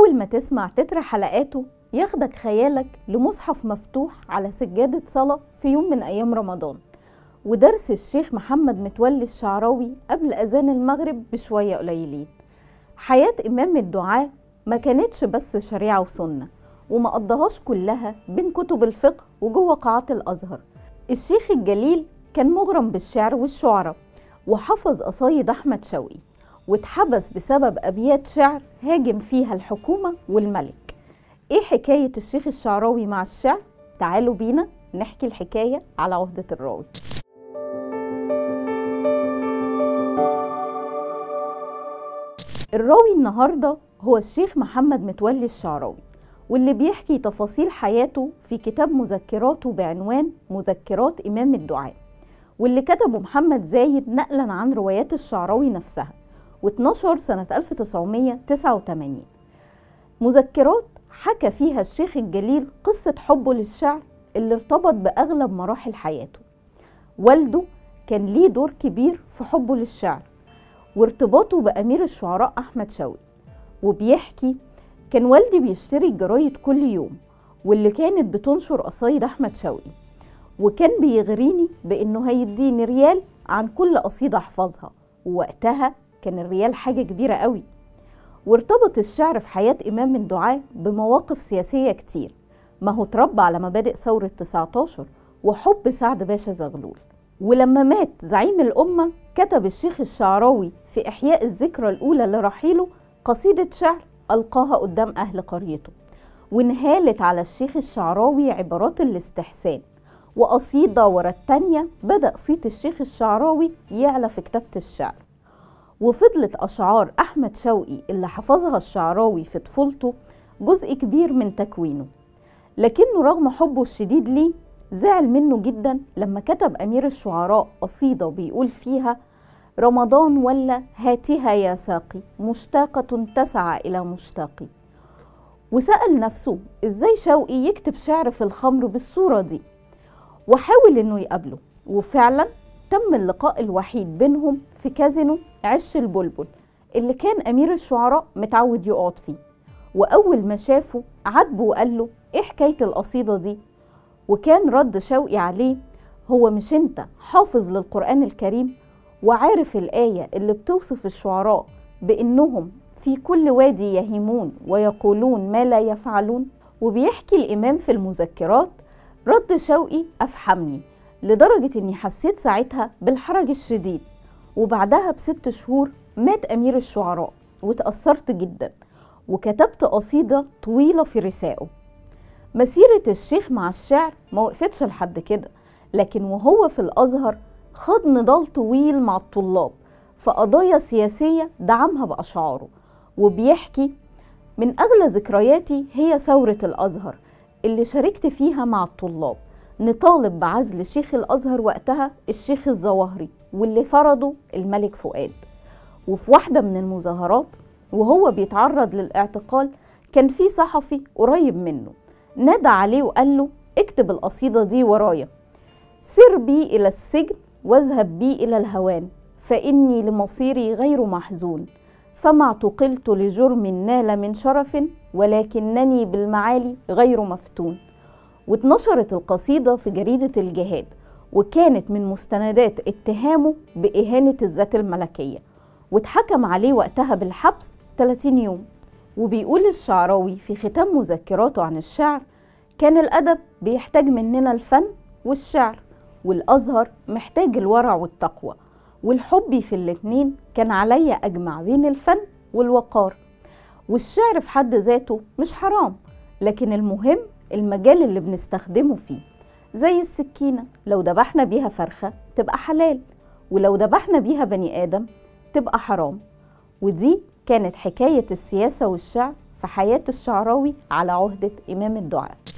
أول ما تسمع تتر حلقاته ياخدك خيالك لمصحف مفتوح على سجادة صلاة في يوم من أيام رمضان ودرس الشيخ محمد متولي الشعراوي قبل أذان المغرب بشوية قليلين حياة إمام الدعاء ما كانتش بس شريعة وسنة وما قضاهاش كلها بين كتب الفقه وجوه قاعات الأزهر الشيخ الجليل كان مغرم بالشعر والشعراء وحفظ قصايد أحمد شوقي واتحبس بسبب أبيات شعر هاجم فيها الحكومة والملك إيه حكاية الشيخ الشعراوي مع الشعر؟ تعالوا بينا نحكي الحكاية على عهدة الراوي الراوي النهاردة هو الشيخ محمد متولي الشعراوي واللي بيحكي تفاصيل حياته في كتاب مذكراته بعنوان مذكرات إمام الدعاء واللي كتبه محمد زايد نقلا عن روايات الشعراوي نفسها واتنشر سنة 1989 مذكرات حكى فيها الشيخ الجليل قصة حبه للشعر اللي ارتبط بأغلب مراحل حياته والده كان ليه دور كبير في حبه للشعر وارتباطه بأمير الشعراء أحمد شوقي وبيحكي كان والدي بيشتري الجرايد كل يوم واللي كانت بتنشر قصايد أحمد شوقي وكان بيغريني بإنه هيديني ريال عن كل قصيدة أحفظها ووقتها كان الريال حاجة كبيرة قوي وارتبط الشعر في حياة إمام الدعاء بمواقف سياسية كتير ما هو اتربى على مبادئ ثورة 19 وحب سعد باشا زغلول ولما مات زعيم الأمة كتب الشيخ الشعراوي في إحياء الذكرى الأولى لرحيله قصيدة شعر ألقاها قدام أهل قريته وانهالت على الشيخ الشعراوي عبارات الاستحسان وقصيدة ورا التانية بدأ صيت الشيخ الشعراوي يعلى في كتابة الشعر وفضلت أشعار أحمد شوقي اللي حفظها الشعراوي في طفولته جزء كبير من تكوينه لكنه رغم حبه الشديد ليه زعل منه جدا لما كتب أمير الشعراء قصيدة بيقول فيها رمضان ولا هاتها يا ساقي مشتاقة تسعى إلى مشتاقي وسأل نفسه إزاي شوقي يكتب شعر في الخمر بالصورة دي وحاول إنه يقابله وفعلا تم اللقاء الوحيد بينهم في كازينو عش البلبل اللي كان أمير الشعراء متعود يقعد فيه وأول ما شافه عاتبه وقال له إيه حكاية القصيدة دي وكان رد شوقي عليه هو مش انت حافظ للقرآن الكريم وعارف الآية اللي بتوصف الشعراء بإنهم في كل وادي يهيمون ويقولون ما لا يفعلون وبيحكي الإمام في المذكرات رد شوقي أفحمني لدرجة إني حسيت ساعتها بالحرج الشديد وبعدها بست شهور مات أمير الشعراء وتأثرت جدا وكتبت قصيدة طويلة في رثائه مسيرة الشيخ مع الشعر ما وقفتش لحد كده لكن وهو في الأزهر خاض نضال طويل مع الطلاب في قضايا سياسية دعمها بأشعاره وبيحكي من أغلى ذكرياتي هي ثورة الأزهر اللي شاركت فيها مع الطلاب نطالب بعزل شيخ الأزهر وقتها الشيخ الظواهري واللي فرضه الملك فؤاد وفي واحدة من المظاهرات وهو بيتعرض للاعتقال كان في صحفي قريب منه نادى عليه وقال له اكتب القصيدة دي ورايا سر بي إلى السجن واذهب بي إلى الهوان فإني لمصيري غير محزون فما اعتقلت لجرم نال من شرف ولكنني بالمعالي غير مفتون واتنشرت القصيدة في جريدة الجهاد وكانت من مستندات اتهامه بإهانة الذات الملكية واتحكم عليه وقتها بالحبس 30 يوم وبيقول الشعراوي في ختام مذكراته عن الشعر كان الأدب بيحتاج مننا الفن والشعر والأزهر محتاج الورع والتقوى والحب في الاتنين كان عليا أجمع بين الفن والوقار والشعر في حد ذاته مش حرام لكن المهم المجال اللي بنستخدمه فيه زي السكينة لو دبحنا بيها فرخة تبقى حلال ولو دبحنا بيها بني آدم تبقى حرام ودي كانت حكاية السياسة والشعر في حياة الشعراوي على عهدة إمام الدعاء